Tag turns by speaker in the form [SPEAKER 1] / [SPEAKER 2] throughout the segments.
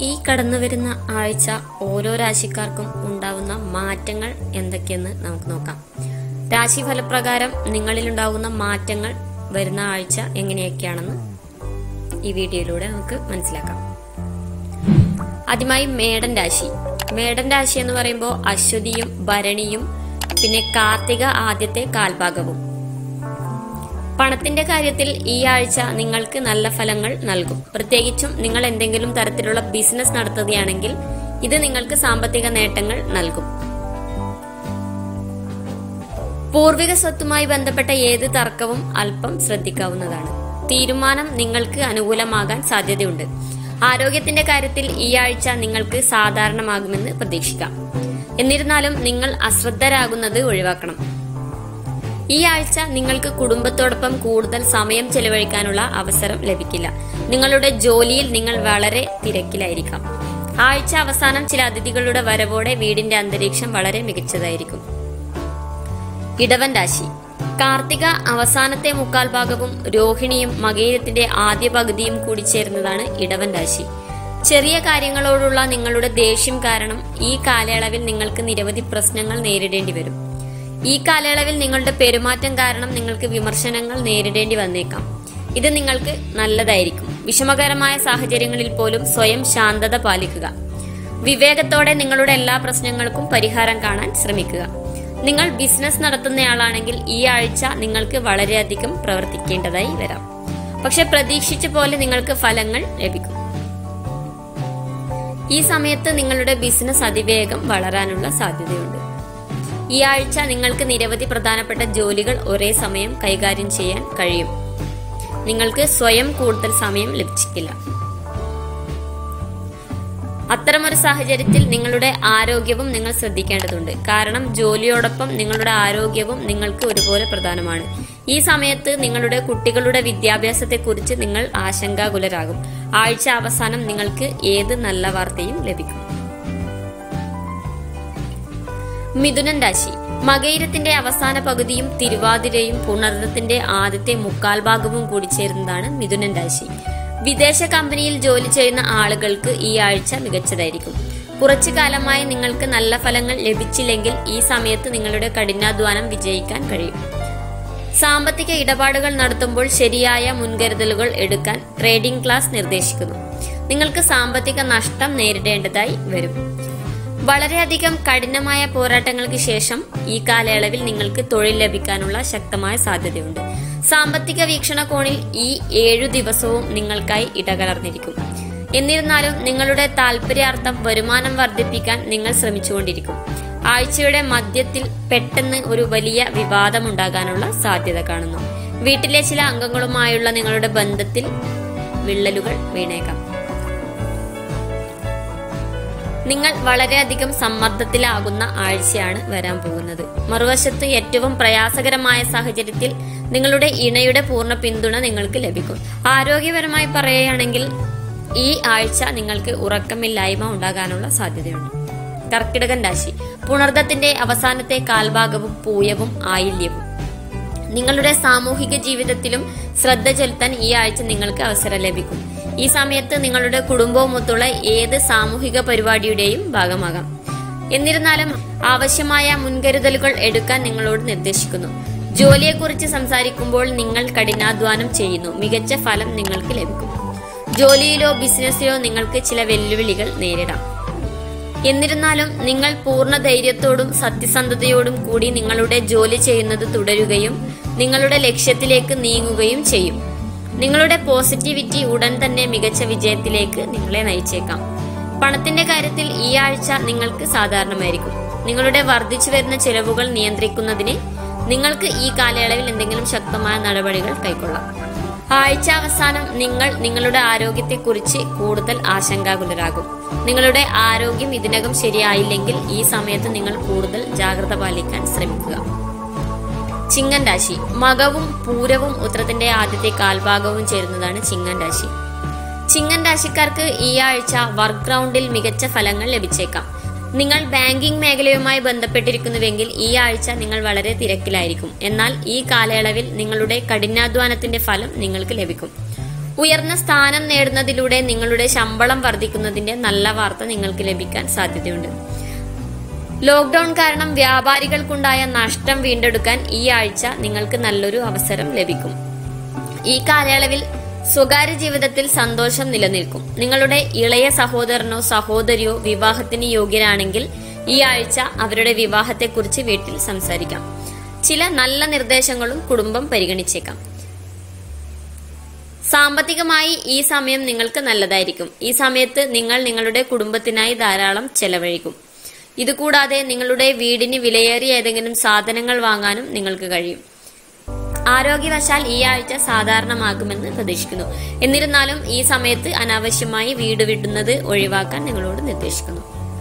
[SPEAKER 1] ഈ കടന്നു വരുന്ന ആഴ്ച ഓരോ രാശിക്കാർക്കും ഉണ്ടാവുന്ന മാറ്റങ്ങൾ എന്തൊക്കെയെന്ന് നമുക്ക് നോക്കാം രാശി ഫലപ്രകാരം നിങ്ങളിലുണ്ടാകുന്ന മാറ്റങ്ങൾ വരുന്ന ആഴ്ച എങ്ങനെയൊക്കെയാണെന്ന് ഈ വീഡിയോയിലൂടെ നമുക്ക് മനസ്സിലാക്കാം ആദ്യമായി മേടൻ രാശി മേടൻ രാശി എന്ന് പറയുമ്പോൾ അശ്വതിയും ഭരണിയും പിന്നെ കാർത്തിക ആദ്യത്തെ കാൽഭാഗവും പണത്തിന്റെ കാര്യത്തിൽ ഈ ആഴ്ച നിങ്ങൾക്ക് നല്ല ഫലങ്ങൾ നൽകും പ്രത്യേകിച്ചും നിങ്ങൾ എന്തെങ്കിലും തരത്തിലുള്ള ബിസിനസ് നടത്തുകയാണെങ്കിൽ ഇത് നിങ്ങൾക്ക് സാമ്പത്തിക നേട്ടങ്ങൾ നൽകും പൂർവിക സ്വത്തുമായി ബന്ധപ്പെട്ട ഏത് തർക്കവും അല്പം ശ്രദ്ധിക്കാവുന്നതാണ് തീരുമാനം നിങ്ങൾക്ക് അനുകൂലമാകാൻ സാധ്യതയുണ്ട് ആരോഗ്യത്തിന്റെ കാര്യത്തിൽ ഈ ആഴ്ച നിങ്ങൾക്ക് സാധാരണമാകുമെന്ന് പ്രതീക്ഷിക്കാം എന്നിരുന്നാലും നിങ്ങൾ അശ്രദ്ധരാകുന്നത് ഒഴിവാക്കണം ഈ ആഴ്ച നിങ്ങൾക്ക് കുടുംബത്തോടൊപ്പം കൂടുതൽ സമയം ചെലവഴിക്കാനുള്ള അവസരം ലഭിക്കില്ല നിങ്ങളുടെ ജോലിയിൽ നിങ്ങൾ വളരെ തിരക്കിലായിരിക്കാം ആഴ്ച അവസാനം ചില അതിഥികളുടെ വരവോടെ വീടിന്റെ അന്തരീക്ഷം വളരെ മികച്ചതായിരിക്കും ഇടവൻ രാശി കാർത്തിക അവസാനത്തെ മുക്കാൽ ഭാഗവും രോഹിണിയും മകേരത്തിന്റെ ആദ്യ പകുതിയും കൂടി ചേർന്നതാണ് ഇടവൻ രാശി ചെറിയ കാര്യങ്ങളോടുള്ള നിങ്ങളുടെ ദേഷ്യം കാരണം ഈ കാലയളവിൽ നിങ്ങൾക്ക് നിരവധി പ്രശ്നങ്ങൾ നേരിടേണ്ടി വരും ഈ കാലയളവിൽ നിങ്ങളുടെ പെരുമാറ്റം കാരണം നിങ്ങൾക്ക് വിമർശനങ്ങൾ നേരിടേണ്ടി വന്നേക്കാം ഇത് നിങ്ങൾക്ക് നല്ലതായിരിക്കും വിഷമകരമായ സാഹചര്യങ്ങളിൽ പോലും സ്വയം ശാന്തത പാലിക്കുക വിവേകത്തോടെ നിങ്ങളുടെ എല്ലാ പ്രശ്നങ്ങൾക്കും പരിഹാരം കാണാൻ ശ്രമിക്കുക നിങ്ങൾ ബിസിനസ് നടത്തുന്നയാളാണെങ്കിൽ ഈ ആഴ്ച നിങ്ങൾക്ക് വളരെയധികം പ്രവർത്തിക്കേണ്ടതായി വരാം പക്ഷെ പ്രതീക്ഷിച്ച പോലെ നിങ്ങൾക്ക് ഫലങ്ങൾ ലഭിക്കും ഈ സമയത്ത് നിങ്ങളുടെ ബിസിനസ് അതിവേഗം വളരാനുള്ള സാധ്യതയുണ്ട് ഈ ആഴ്ച നിങ്ങൾക്ക് നിരവധി പ്രധാനപ്പെട്ട ജോലികൾ ഒരേ സമയം കൈകാര്യം ചെയ്യാൻ കഴിയും നിങ്ങൾക്ക് സ്വയം കൂടുതൽ സമയം ലഭിച്ചിട്ടില്ല അത്തരമൊരു സാഹചര്യത്തിൽ നിങ്ങളുടെ ആരോഗ്യവും നിങ്ങൾ ശ്രദ്ധിക്കേണ്ടതുണ്ട് കാരണം ജോലിയോടൊപ്പം നിങ്ങളുടെ ആരോഗ്യവും നിങ്ങൾക്ക് ഒരുപോലെ പ്രധാനമാണ് ഈ സമയത്ത് നിങ്ങളുടെ കുട്ടികളുടെ വിദ്യാഭ്യാസത്തെക്കുറിച്ച് നിങ്ങൾ ആശങ്കാകുലരാകും ആഴ്ച അവസാനം നിങ്ങൾക്ക് ഏത് നല്ല വാർത്തയും ലഭിക്കും മിഥുനൻ രാശി മകയിരത്തിന്റെ അവസാന പകുതിയും തിരുവാതിരയും പുണർന്നത്തിന്റെ ആദ്യത്തെ മുക്കാൽ ഭാഗവും കൂടി ചേരുന്നതാണ് മിഥുനൻ രാശി വിദേശ കമ്പനിയിൽ ജോലി ചെയ്യുന്ന ആളുകൾക്ക് ഈ ആഴ്ച മികച്ചതായിരിക്കും കുറച്ചു കാലമായി നിങ്ങൾക്ക് നല്ല ഫലങ്ങൾ ലഭിച്ചില്ലെങ്കിൽ ഈ സമയത്ത് നിങ്ങളുടെ കഠിനാധ്വാനം വിജയിക്കാൻ കഴിയും സാമ്പത്തിക ഇടപാടുകൾ നടത്തുമ്പോൾ ശരിയായ മുൻകരുതലുകൾ എടുക്കാൻ ട്രേഡിംഗ് ക്ലാസ് നിർദ്ദേശിക്കുന്നു നിങ്ങൾക്ക് സാമ്പത്തിക നഷ്ടം നേരിടേണ്ടതായി വരും വളരെയധികം കഠിനമായ പോരാട്ടങ്ങൾക്ക് ശേഷം ഈ കാലയളവിൽ നിങ്ങൾക്ക് തൊഴിൽ ലഭിക്കാനുള്ള ശക്തമായ സാധ്യതയുണ്ട് സാമ്പത്തിക വീക്ഷണകോണിൽ ഈ ഏഴു ദിവസവും നിങ്ങൾക്കായി ഇടകലർന്നിരിക്കും എന്നിരുന്നാലും നിങ്ങളുടെ താല്പര്യാർത്ഥം വരുമാനം വർദ്ധിപ്പിക്കാൻ നിങ്ങൾ ശ്രമിച്ചുകൊണ്ടിരിക്കും ആഴ്ചയുടെ മധ്യത്തിൽ പെട്ടെന്ന് ഒരു വലിയ വിവാദമുണ്ടാകാനുള്ള സാധ്യത കാണുന്നു വീട്ടിലെ ചില അംഗങ്ങളുമായുള്ള നിങ്ങളുടെ ബന്ധത്തിൽ വിള്ളലുകൾ വീണേക്കാം നിങ്ങൾ വളരെയധികം സമ്മർദ്ദത്തിലാകുന്ന ആഴ്ചയാണ് വരാൻ പോകുന്നത് മറുവശത്ത് ഏറ്റവും പ്രയാസകരമായ സാഹചര്യത്തിൽ നിങ്ങളുടെ ഇണയുടെ പൂർണ്ണ പിന്തുണ നിങ്ങൾക്ക് ലഭിക്കും ആരോഗ്യപരമായി പറയുകയാണെങ്കിൽ ഈ ആഴ്ച നിങ്ങൾക്ക് ഉറക്കമില്ലായ്മ ഉണ്ടാകാനുള്ള സാധ്യതയുണ്ട് കർക്കിടകൻ രാശി പുണർദത്തിന്റെ അവസാനത്തെ കാൽഭാഗവും പൂയവും ആയില്യവും നിങ്ങളുടെ സാമൂഹിക ജീവിതത്തിലും ശ്രദ്ധ ചെലുത്താൻ ഈ ആഴ്ച നിങ്ങൾക്ക് അവസരം ലഭിക്കും ഈ സമയത്ത് നിങ്ങളുടെ കുടുംബവുമൊത്തുള്ള ഏത് സാമൂഹിക പരിപാടിയുടെയും ഭാഗമാകാം എന്നിരുന്നാലും ആവശ്യമായ മുൻകരുതലുകൾ എടുക്കാൻ നിങ്ങളോട് നിർദ്ദേശിക്കുന്നു ജോലിയെക്കുറിച്ച് സംസാരിക്കുമ്പോൾ നിങ്ങൾ കഠിനാധ്വാനം ചെയ്യുന്നു മികച്ച ഫലം നിങ്ങൾക്ക് ലഭിക്കും ജോലിയിലോ ബിസിനസ്സിലോ നിങ്ങൾക്ക് ചില വെല്ലുവിളികൾ നേരിടാം എന്നിരുന്നാലും നിങ്ങൾ പൂർണ്ണ ധൈര്യത്തോടും സത്യസന്ധതയോടും കൂടി നിങ്ങളുടെ ജോലി ചെയ്യുന്നത് തുടരുകയും നിങ്ങളുടെ ലക്ഷ്യത്തിലേക്ക് നീങ്ങുകയും ചെയ്യും നിങ്ങളുടെ പോസിറ്റിവിറ്റി ഉടൻ തന്നെ മികച്ച വിജയത്തിലേക്ക് നിങ്ങളെ നയിച്ചേക്കാം പണത്തിന്റെ കാര്യത്തിൽ ഈ ആഴ്ച നിങ്ങൾക്ക് സാധാരണമായിരിക്കും നിങ്ങളുടെ വർദ്ധിച്ചു വരുന്ന ചെലവുകൾ നിയന്ത്രിക്കുന്നതിന് നിങ്ങൾക്ക് ഈ കാലയളവിൽ എന്തെങ്കിലും ശക്തമായ നടപടികൾ കൈക്കൊള്ളാം ആഴ്ച അവസാനം നിങ്ങൾ നിങ്ങളുടെ ആരോഗ്യത്തെക്കുറിച്ച് കൂടുതൽ ആശങ്കാകുലരാകും നിങ്ങളുടെ ആരോഗ്യം ഇതിനകം ശരിയായില്ലെങ്കിൽ ഈ സമയത്ത് നിങ്ങൾ കൂടുതൽ ജാഗ്രത പാലിക്കാൻ ശ്രമിക്കുക ചിങ്ങൻ രാശി മകവും പൂരവും ഉത്രത്തിന്റെ ആദ്യത്തെ കാൽഭാഗവും ചേരുന്നതാണ് ചിങ്ങൻ രാശി ചിങ്ങൻ രാശിക്കാർക്ക് ഈ ആഴ്ച വർക്ക് ഗ്രൗണ്ടിൽ മികച്ച ഫലങ്ങൾ ലഭിച്ചേക്കാം നിങ്ങൾ ബാങ്കിംഗ് മേഖലയുമായി ബന്ധപ്പെട്ടിരിക്കുന്നുവെങ്കിൽ ഈ ആഴ്ച നിങ്ങൾ വളരെ തിരക്കിലായിരിക്കും എന്നാൽ ഈ കാലയളവിൽ നിങ്ങളുടെ കഠിനാധ്വാനത്തിന്റെ ഫലം നിങ്ങൾക്ക് ലഭിക്കും ഉയർന്ന സ്ഥാനം നേടുന്നതിലൂടെ നിങ്ങളുടെ ശമ്പളം വർദ്ധിക്കുന്നതിന്റെ നല്ല വാർത്ത നിങ്ങൾക്ക് ലഭിക്കാൻ സാധ്യതയുണ്ട് ലോക്ക്ഡൌൺ കാരണം വ്യാപാരികൾക്കുണ്ടായ നഷ്ടം വീണ്ടെടുക്കാൻ ഈ ആഴ്ച നിങ്ങൾക്ക് നല്ലൊരു അവസരം ലഭിക്കും ഈ കാലയളവിൽ സ്വകാര്യ ജീവിതത്തിൽ സന്തോഷം നിലനിൽക്കും നിങ്ങളുടെ ഇളയ സഹോദരനോ സഹോദരിയോ വിവാഹത്തിന് യോഗ്യരാണെങ്കിൽ ഈ ആഴ്ച അവരുടെ വിവാഹത്തെക്കുറിച്ച് വീട്ടിൽ സംസാരിക്കാം ചില നല്ല നിർദ്ദേശങ്ങളും കുടുംബം പരിഗണിച്ചേക്കാം സാമ്പത്തികമായി ഈ സമയം നിങ്ങൾക്ക് നല്ലതായിരിക്കും ഈ സമയത്ത് നിങ്ങൾ നിങ്ങളുടെ കുടുംബത്തിനായി ധാരാളം ചെലവഴിക്കും ഇതുകൂടാതെ നിങ്ങളുടെ വീടിന് വിലയേറിയ ഏതെങ്കിലും സാധനങ്ങൾ വാങ്ങാനും നിങ്ങൾക്ക് കഴിയും ആരോഗ്യവശാൽ ഈ ആഴ്ച സാധാരണമാകുമെന്ന് പ്രതീക്ഷിക്കുന്നു എന്നിരുന്നാലും ഈ സമയത്ത് അനാവശ്യമായി വീട് വിടുന്നത് ഒഴിവാക്കാൻ നിങ്ങളോട് നിർദ്ദേശിക്കുന്നു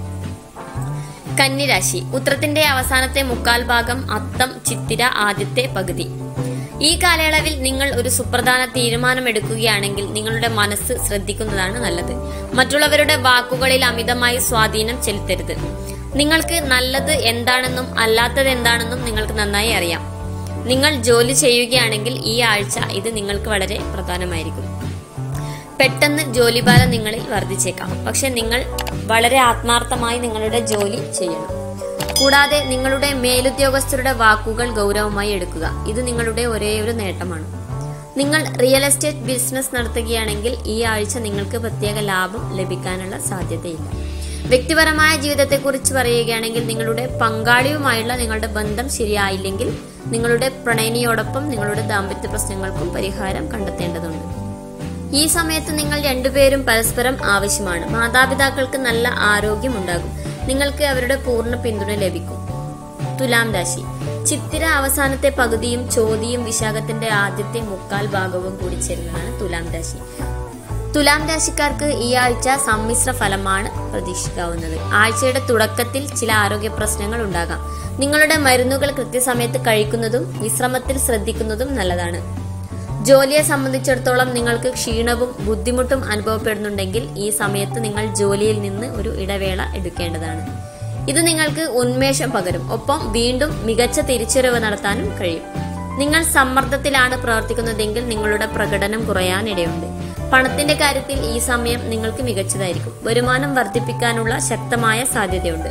[SPEAKER 1] കന്നിരാശി ഉത്രത്തിന്റെ അവസാനത്തെ മുക്കാൽ ഭാഗം അത്തം ചിത്തിര ആദ്യത്തെ പകുതി ഈ കാലയളവിൽ നിങ്ങൾ ഒരു സുപ്രധാന തീരുമാനമെടുക്കുകയാണെങ്കിൽ നിങ്ങളുടെ മനസ്സ് ശ്രദ്ധിക്കുന്നതാണ് നല്ലത് മറ്റുള്ളവരുടെ വാക്കുകളിൽ അമിതമായി സ്വാധീനം ചെലുത്തരുത് നിങ്ങൾക്ക് നല്ലത് എന്താണെന്നും അല്ലാത്തത് എന്താണെന്നും നിങ്ങൾക്ക് നന്നായി അറിയാം നിങ്ങൾ ജോലി ചെയ്യുകയാണെങ്കിൽ ഈ ആഴ്ച ഇത് നിങ്ങൾക്ക് വളരെ പ്രധാനമായിരിക്കും പെട്ടെന്ന് ജോലിഭാരം നിങ്ങളിൽ വർദ്ധിച്ചേക്കാം പക്ഷെ നിങ്ങൾ വളരെ ആത്മാർത്ഥമായി നിങ്ങളുടെ ജോലി ചെയ്യണം കൂടാതെ നിങ്ങളുടെ മേലുദ്യോഗസ്ഥരുടെ വാക്കുകൾ ഗൗരവമായി എടുക്കുക ഇത് നിങ്ങളുടെ ഒരേയൊരു നേട്ടമാണ് നിങ്ങൾ റിയൽ എസ്റ്റേറ്റ് ബിസിനസ് നടത്തുകയാണെങ്കിൽ ഈ ആഴ്ച നിങ്ങൾക്ക് പ്രത്യേക ലാഭം ലഭിക്കാനുള്ള സാധ്യതയില്ല വ്യക്തിപരമായ ജീവിതത്തെക്കുറിച്ച് പറയുകയാണെങ്കിൽ നിങ്ങളുടെ പങ്കാളിയുമായുള്ള നിങ്ങളുടെ ബന്ധം ശരിയായില്ലെങ്കിൽ നിങ്ങളുടെ പ്രണയിനിയോടൊപ്പം നിങ്ങളുടെ ദാമ്പത്യ പ്രശ്നങ്ങൾക്കും പരിഹാരം കണ്ടെത്തേണ്ടതുണ്ട് ഈ സമയത്ത് നിങ്ങൾ രണ്ടുപേരും പരസ്പരം ആവശ്യമാണ് മാതാപിതാക്കൾക്ക് നല്ല ആരോഗ്യമുണ്ടാകും നിങ്ങൾക്ക് അവരുടെ പൂർണ്ണ പിന്തുണ ലഭിക്കും തുലാം രാശി ചിത്തിര അവസാനത്തെ പകുതിയും ചോതിയും വിശാഖത്തിന്റെ ആദ്യത്തെ മുക്കാൽ ഭാഗവും കൂടി ചേരുന്നതാണ് തുലാം രാശി തുലാം രാശിക്കാർക്ക് ഈ ആഴ്ച സമ്മിശ്ര ഫലമാണ് പ്രതീക്ഷിക്കാവുന്നത് ആഴ്ചയുടെ തുടക്കത്തിൽ ചില ആരോഗ്യ പ്രശ്നങ്ങൾ ഉണ്ടാകാം നിങ്ങളുടെ മരുന്നുകൾ കൃത്യസമയത്ത് കഴിക്കുന്നതും വിശ്രമത്തിൽ ശ്രദ്ധിക്കുന്നതും നല്ലതാണ് ജോലിയെ സംബന്ധിച്ചിടത്തോളം നിങ്ങൾക്ക് ക്ഷീണവും ബുദ്ധിമുട്ടും അനുഭവപ്പെടുന്നുണ്ടെങ്കിൽ ഈ സമയത്ത് നിങ്ങൾ ജോലിയിൽ നിന്ന് ഒരു ഇടവേള എടുക്കേണ്ടതാണ് ഇത് നിങ്ങൾക്ക് ഉന്മേഷം പകരും ഒപ്പം വീണ്ടും മികച്ച തിരിച്ചറിവ് നടത്താനും കഴിയും നിങ്ങൾ സമ്മർദ്ദത്തിലാണ് പ്രവർത്തിക്കുന്നതെങ്കിൽ നിങ്ങളുടെ പ്രകടനം കുറയാനിടയുണ്ട് പണത്തിന്റെ കാര്യത്തിൽ ഈ സമയം നിങ്ങൾക്ക് മികച്ചതായിരിക്കും വരുമാനം വർദ്ധിപ്പിക്കാനുള്ള ശക്തമായ സാധ്യതയുണ്ട്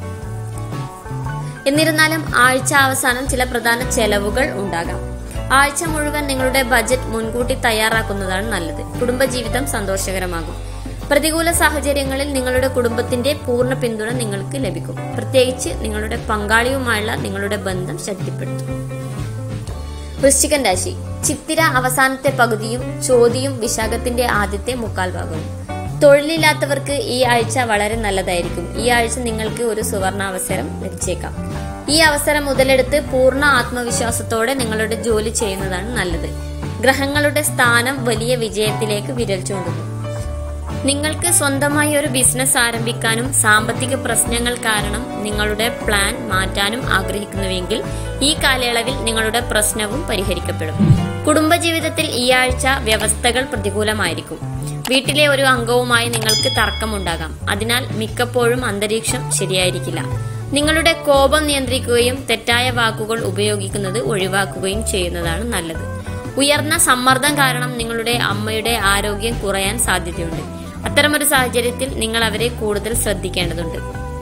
[SPEAKER 1] എന്നിരുന്നാലും ആഴ്ച അവസാനം ചില പ്രധാന ചെലവുകൾ ഉണ്ടാകാം ആഴ്ച മുഴുവൻ നിങ്ങളുടെ ബജറ്റ് മുൻകൂട്ടി തയ്യാറാക്കുന്നതാണ് നല്ലത് കുടുംബജീവിതം സന്തോഷകരമാകും പ്രതികൂല സാഹചര്യങ്ങളിൽ നിങ്ങളുടെ കുടുംബത്തിന്റെ പൂർണ്ണ പിന്തുണ നിങ്ങൾക്ക് ലഭിക്കും പ്രത്യേകിച്ച് നിങ്ങളുടെ പങ്കാളിയുമായുള്ള നിങ്ങളുടെ ബന്ധം ശക്തിപ്പെടുത്തും വൃശ്ചികൻ രാശി ചിത്തിര അവസാനത്തെ പകുതിയും ചോതിയും വിശാഖത്തിന്റെ ആദ്യത്തെ മുക്കാൽ ഭാഗവും തൊഴിലില്ലാത്തവർക്ക് ഈ ആഴ്ച വളരെ നല്ലതായിരിക്കും ഈ ആഴ്ച നിങ്ങൾക്ക് ഒരു സുവർണാവസരം ലഭിച്ചേക്കാം ഈ അവസരം മുതലെടുത്ത് പൂർണ്ണ ആത്മവിശ്വാസത്തോടെ നിങ്ങളുടെ ജോലി ചെയ്യുന്നതാണ് നല്ലത് ഗ്രഹങ്ങളുടെ സ്ഥാനം വലിയ വിജയത്തിലേക്ക് വിരൽ ചൂണ്ടുന്നു നിങ്ങൾക്ക് സ്വന്തമായി ഒരു ബിസിനസ് ആരംഭിക്കാനും സാമ്പത്തിക പ്രശ്നങ്ങൾ കാരണം നിങ്ങളുടെ പ്ലാൻ മാറ്റാനും ആഗ്രഹിക്കുന്നുവെങ്കിൽ ഈ കാലയളവിൽ നിങ്ങളുടെ പ്രശ്നവും പരിഹരിക്കപ്പെടും കുടുംബജീവിതത്തിൽ ഈ ആഴ്ച വ്യവസ്ഥകൾ പ്രതികൂലമായിരിക്കും വീട്ടിലെ ഒരു അംഗവുമായി നിങ്ങൾക്ക് തർക്കമുണ്ടാകാം അതിനാൽ മിക്കപ്പോഴും അന്തരീക്ഷം ശരിയായിരിക്കില്ല നിങ്ങളുടെ കോപം നിയന്ത്രിക്കുകയും തെറ്റായ വാക്കുകൾ ഉപയോഗിക്കുന്നത് ഒഴിവാക്കുകയും ചെയ്യുന്നതാണ് നല്ലത് ഉയർന്ന സമ്മർദ്ദം കാരണം നിങ്ങളുടെ അമ്മയുടെ ആരോഗ്യം കുറയാൻ സാധ്യതയുണ്ട് അത്തരമൊരു സാഹചര്യത്തിൽ നിങ്ങൾ അവരെ കൂടുതൽ ശ്രദ്ധിക്കേണ്ടതുണ്ട്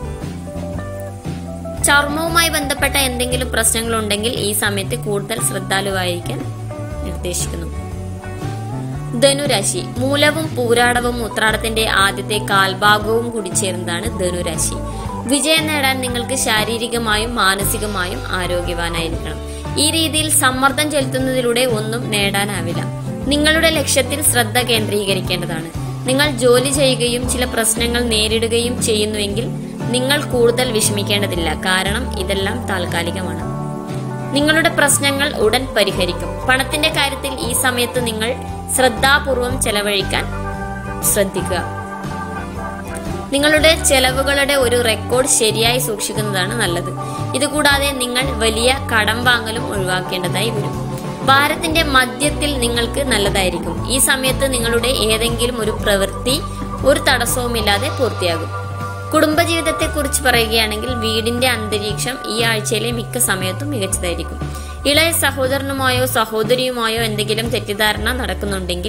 [SPEAKER 1] ചർമ്മവുമായി ബന്ധപ്പെട്ട എന്തെങ്കിലും പ്രശ്നങ്ങൾ ഉണ്ടെങ്കിൽ ഈ സമയത്ത് കൂടുതൽ ശ്രദ്ധാലുവായിരിക്കാൻ നിർദ്ദേശിക്കുന്നു ധനുരാശി മൂലവും പൂരാടവും ഉത്രാടത്തിന്റെ ആദ്യത്തെ കാൽഭാഗവും കൂടി ചേർന്നതാണ് ധനുരാശി വിജയം നേടാൻ നിങ്ങൾക്ക് ശാരീരികമായും മാനസികമായും ആരോഗ്യവാനായിരിക്കണം ഈ രീതിയിൽ സമ്മർദ്ദം ചെലുത്തുന്നതിലൂടെ ഒന്നും നേടാനാവില്ല നിങ്ങളുടെ ലക്ഷ്യത്തിൽ ശ്രദ്ധ കേന്ദ്രീകരിക്കേണ്ടതാണ് നിങ്ങൾ ജോലി ചെയ്യുകയും ചില പ്രശ്നങ്ങൾ നേരിടുകയും ചെയ്യുന്നുവെങ്കിൽ നിങ്ങൾ കൂടുതൽ വിഷമിക്കേണ്ടതില്ല കാരണം ഇതെല്ലാം താൽക്കാലികമാണ് നിങ്ങളുടെ പ്രശ്നങ്ങൾ ഉടൻ പരിഹരിക്കും പണത്തിന്റെ കാര്യത്തിൽ ഈ സമയത്ത് നിങ്ങൾ ശ്രദ്ധാപൂർവം ചെലവഴിക്കാൻ ശ്രദ്ധിക്കുക നിങ്ങളുടെ ചെലവുകളുടെ ഒരു റെക്കോർഡ് ശരിയായി സൂക്ഷിക്കുന്നതാണ് നല്ലത് ഇതുകൂടാതെ നിങ്ങൾ വലിയ കടം വാങ്ങലും ഒഴിവാക്കേണ്ടതായി വരും ഭാരത്തിന്റെ മധ്യത്തിൽ നിങ്ങൾക്ക് നല്ലതായിരിക്കും ഈ സമയത്ത് നിങ്ങളുടെ ഏതെങ്കിലും ഒരു പ്രവൃത്തി ഒരു തടസ്സവുമില്ലാതെ പൂർത്തിയാകും കുടുംബജീവിതത്തെക്കുറിച്ച് പറയുകയാണെങ്കിൽ വീടിന്റെ അന്തരീക്ഷം ഈ ആഴ്ചയിലെ മിക്ക സമയത്തും മികച്ചതായിരിക്കും ഇളയ സഹോദരനുമായോ സഹോദരിയുമായോ എന്തെങ്കിലും തെറ്റിദ്ധാരണ നടക്കുന്നുണ്ടെങ്കിൽ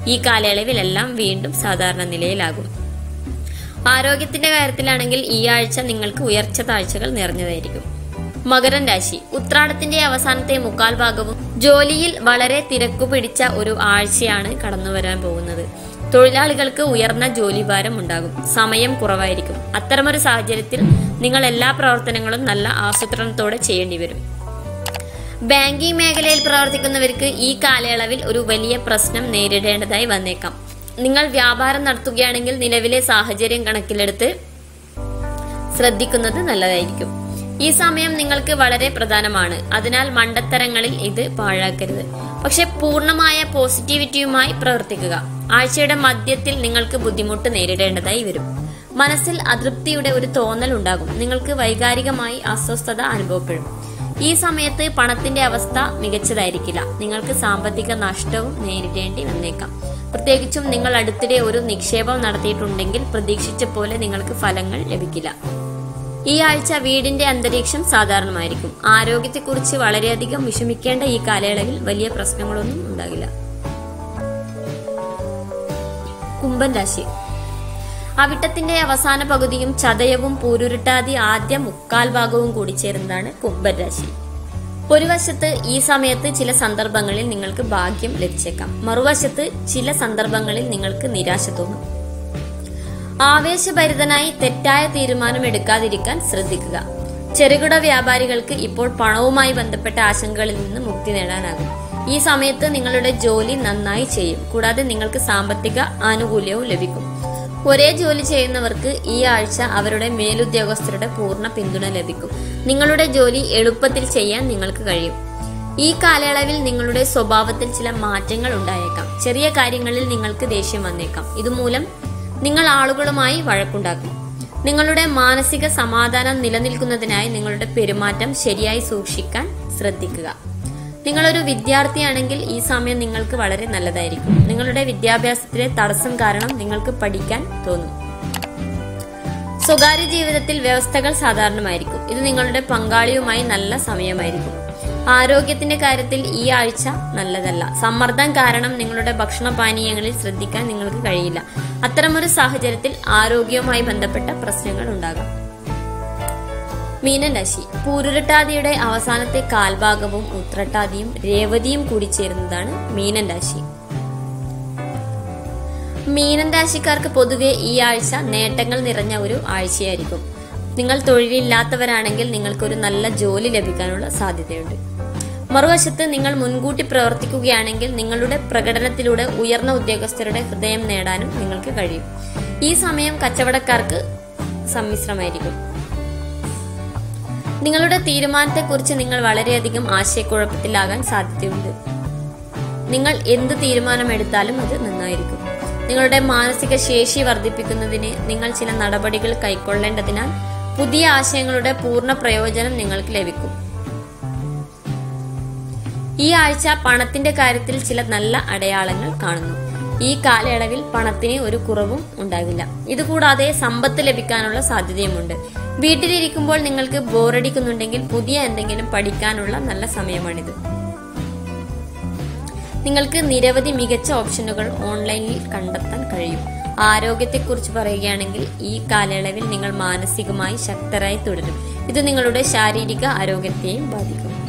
[SPEAKER 1] ഈ കാലയളവിലെല്ലാം വീണ്ടും സാധാരണ നിലയിലാകും ആരോഗ്യത്തിന്റെ കാര്യത്തിലാണെങ്കിൽ ഈ ആഴ്ച നിങ്ങൾക്ക് ഉയർച്ച താഴ്ചകൾ നിറഞ്ഞതായിരിക്കും മകരം രാശി ഉത്രാടത്തിന്റെ അവസാനത്തെ മുക്കാൽ ഭാഗവും ജോലിയിൽ വളരെ തിരക്കു പിടിച്ച ഒരു ആഴ്ചയാണ് കടന്നു വരാൻ പോകുന്നത് തൊഴിലാളികൾക്ക് ഉയർന്ന ജോലിഭാരം ഉണ്ടാകും സമയം കുറവായിരിക്കും അത്തരമൊരു സാഹചര്യത്തിൽ നിങ്ങൾ എല്ലാ പ്രവർത്തനങ്ങളും നല്ല ആസൂത്രണത്തോടെ ചെയ്യേണ്ടി വരും ബാങ്കിംഗ് മേഖലയിൽ പ്രവർത്തിക്കുന്നവർക്ക് ഈ കാലയളവിൽ ഒരു വലിയ പ്രശ്നം നേരിടേണ്ടതായി വന്നേക്കാം നിങ്ങൾ വ്യാപാരം നടത്തുകയാണെങ്കിൽ നിലവിലെ സാഹചര്യം കണക്കിലെടുത്ത് ശ്രദ്ധിക്കുന്നത് നല്ലതായിരിക്കും ഈ സമയം നിങ്ങൾക്ക് വളരെ പ്രധാനമാണ് അതിനാൽ മണ്ടത്തരങ്ങളിൽ ഇത് പാഴാക്കരുത് പക്ഷെ പൂർണ്ണമായ പോസിറ്റിവിറ്റിയുമായി പ്രവർത്തിക്കുക ആഴ്ചയുടെ മധ്യത്തിൽ നിങ്ങൾക്ക് ബുദ്ധിമുട്ട് നേരിടേണ്ടതായി വരും മനസ്സിൽ അതൃപ്തിയുടെ ഒരു തോന്നൽ ഉണ്ടാകും നിങ്ങൾക്ക് വൈകാരികമായി അസ്വസ്ഥത അനുഭവപ്പെടും ഈ സമയത്ത് പണത്തിന്റെ അവസ്ഥ മികച്ചതായിരിക്കില്ല നിങ്ങൾക്ക് സാമ്പത്തിക നഷ്ടവും നേരിടേണ്ടി വന്നേക്കാം പ്രത്യേകിച്ചും നിങ്ങൾ അടുത്തിടെ ഒരു നിക്ഷേപം നടത്തിയിട്ടുണ്ടെങ്കിൽ പ്രതീക്ഷിച്ച പോലെ നിങ്ങൾക്ക് ഫലങ്ങൾ ലഭിക്കില്ല ഈ ആഴ്ച വീടിന്റെ അന്തരീക്ഷം സാധാരണമായിരിക്കും ആരോഗ്യത്തെക്കുറിച്ച് വളരെയധികം വിഷമിക്കേണ്ട ഈ കാലയളവിൽ വലിയ പ്രശ്നങ്ങളൊന്നും ഉണ്ടാകില്ല കുംഭൻ രാശി അവിട്ടത്തിന്റെ അവസാന പകുതിയും ചതയവും പൂരുരുട്ടാതി ആദ്യ മുക്കാൽ ഭാഗവും കൂടി ചേരുന്നതാണ് കുംഭൻ രാശി ഒരു വശത്ത് ഈ സമയത്ത് ചില സന്ദർഭങ്ങളിൽ നിങ്ങൾക്ക് ഭാഗ്യം ലഭിച്ചേക്കാം മറുവശത്ത് ചില സന്ദർഭങ്ങളിൽ നിങ്ങൾക്ക് നിരാശ തോന്നും ആവേശഭരിതനായി തെറ്റായ തീരുമാനം എടുക്കാതിരിക്കാൻ ശ്രദ്ധിക്കുക ചെറുകിട വ്യാപാരികൾക്ക് ഇപ്പോൾ പണവുമായി ബന്ധപ്പെട്ട ആശങ്കകളിൽ നിന്ന് മുക്തി നേടാനാകും ഈ സമയത്ത് നിങ്ങളുടെ ജോലി നന്നായി ചെയ്യും കൂടാതെ നിങ്ങൾക്ക് സാമ്പത്തിക ആനുകൂല്യവും ലഭിക്കും ഒരേ ജോലി ചെയ്യുന്നവർക്ക് ഈ ആഴ്ച അവരുടെ മേലുദ്യോഗസ്ഥരുടെ പൂർണ്ണ പിന്തുണ ലഭിക്കും നിങ്ങളുടെ ജോലി എളുപ്പത്തിൽ ചെയ്യാൻ നിങ്ങൾക്ക് കഴിയും ഈ കാലയളവിൽ നിങ്ങളുടെ സ്വഭാവത്തിൽ ചില മാറ്റങ്ങൾ ഉണ്ടായേക്കാം ചെറിയ കാര്യങ്ങളിൽ നിങ്ങൾക്ക് ദേഷ്യം വന്നേക്കാം ഇതുമൂലം നിങ്ങൾ ആളുകളുമായി വഴക്കുണ്ടാക്കും നിങ്ങളുടെ മാനസിക സമാധാനം നിലനിൽക്കുന്നതിനായി നിങ്ങളുടെ പെരുമാറ്റം ശരിയായി സൂക്ഷിക്കാൻ ശ്രദ്ധിക്കുക നിങ്ങളൊരു വിദ്യാർത്ഥിയാണെങ്കിൽ ഈ സമയം നിങ്ങൾക്ക് വളരെ നല്ലതായിരിക്കും നിങ്ങളുടെ വിദ്യാഭ്യാസത്തിലെ തടസ്സം കാരണം നിങ്ങൾക്ക് പഠിക്കാൻ തോന്നും സ്വകാര്യ ജീവിതത്തിൽ വ്യവസ്ഥകൾ സാധാരണമായിരിക്കും ഇത് നിങ്ങളുടെ പങ്കാളിയുമായി നല്ല സമയമായിരിക്കും ആരോഗ്യത്തിന്റെ കാര്യത്തിൽ ഈ ആഴ്ച നല്ലതല്ല സമ്മർദ്ദം കാരണം നിങ്ങളുടെ ഭക്ഷണപാനീയങ്ങളിൽ ശ്രദ്ധിക്കാൻ നിങ്ങൾക്ക് കഴിയില്ല അത്തരമൊരു സാഹചര്യത്തിൽ ആരോഗ്യവുമായി ബന്ധപ്പെട്ട പ്രശ്നങ്ങൾ ഉണ്ടാകാം മീനൻ രാശി പൂരുരട്ടാതിയുടെ അവസാനത്തെ കാൽഭാഗവും ഉത്രട്ടാതിയും രേവതിയും കൂടി ചേരുന്നതാണ് മീനൻ രാശി മീനൻ രാശിക്കാർക്ക് പൊതുവെ ഈ ആഴ്ച നേട്ടങ്ങൾ നിറഞ്ഞ ഒരു ആഴ്ചയായിരിക്കും നിങ്ങൾ തൊഴിലില്ലാത്തവരാണെങ്കിൽ നിങ്ങൾക്കൊരു നല്ല ജോലി ലഭിക്കാനുള്ള സാധ്യതയുണ്ട് മറുവശത്ത് നിങ്ങൾ മുൻകൂട്ടി പ്രവർത്തിക്കുകയാണെങ്കിൽ നിങ്ങളുടെ പ്രകടനത്തിലൂടെ ഉയർന്ന ഉദ്യോഗസ്ഥരുടെ ഹൃദയം നേടാനും നിങ്ങൾക്ക് കഴിയും ഈ സമയം കച്ചവടക്കാർക്ക് സമ്മിശ്രമായിരിക്കും നിങ്ങളുടെ തീരുമാനത്തെക്കുറിച്ച് നിങ്ങൾ വളരെയധികം ആശയക്കുഴപ്പത്തിലാകാൻ സാധ്യതയുണ്ട് നിങ്ങൾ എന്ത് തീരുമാനമെടുത്താലും അത് നന്നായിരിക്കും നിങ്ങളുടെ മാനസിക ശേഷി വർദ്ധിപ്പിക്കുന്നതിന് നിങ്ങൾ ചില നടപടികൾ കൈക്കൊള്ളേണ്ടതിനാൽ പുതിയ ആശയങ്ങളുടെ പൂർണ്ണ പ്രയോജനം നിങ്ങൾക്ക് ലഭിക്കും ഈ ആഴ്ച പണത്തിന്റെ കാര്യത്തിൽ ചില നല്ല അടയാളങ്ങൾ കാണുന്നു ഈ കാലയളവിൽ പണത്തിന് ഒരു കുറവും ഉണ്ടാകില്ല ഇതുകൂടാതെ സമ്പത്ത് ലഭിക്കാനുള്ള സാധ്യതയുമുണ്ട് വീട്ടിലിരിക്കുമ്പോൾ നിങ്ങൾക്ക് ബോറടിക്കുന്നുണ്ടെങ്കിൽ പുതിയ എന്തെങ്കിലും പഠിക്കാനുള്ള നല്ല സമയമാണിത് നിങ്ങൾക്ക് നിരവധി മികച്ച ഓപ്ഷനുകൾ ഓൺലൈനിൽ കണ്ടെത്താൻ കഴിയും ആരോഗ്യത്തെക്കുറിച്ച് പറയുകയാണെങ്കിൽ ഈ കാലയളവിൽ നിങ്ങൾ മാനസികമായി ശക്തരായി തുടരും ഇത് നിങ്ങളുടെ ശാരീരിക ആരോഗ്യത്തെയും ബാധിക്കും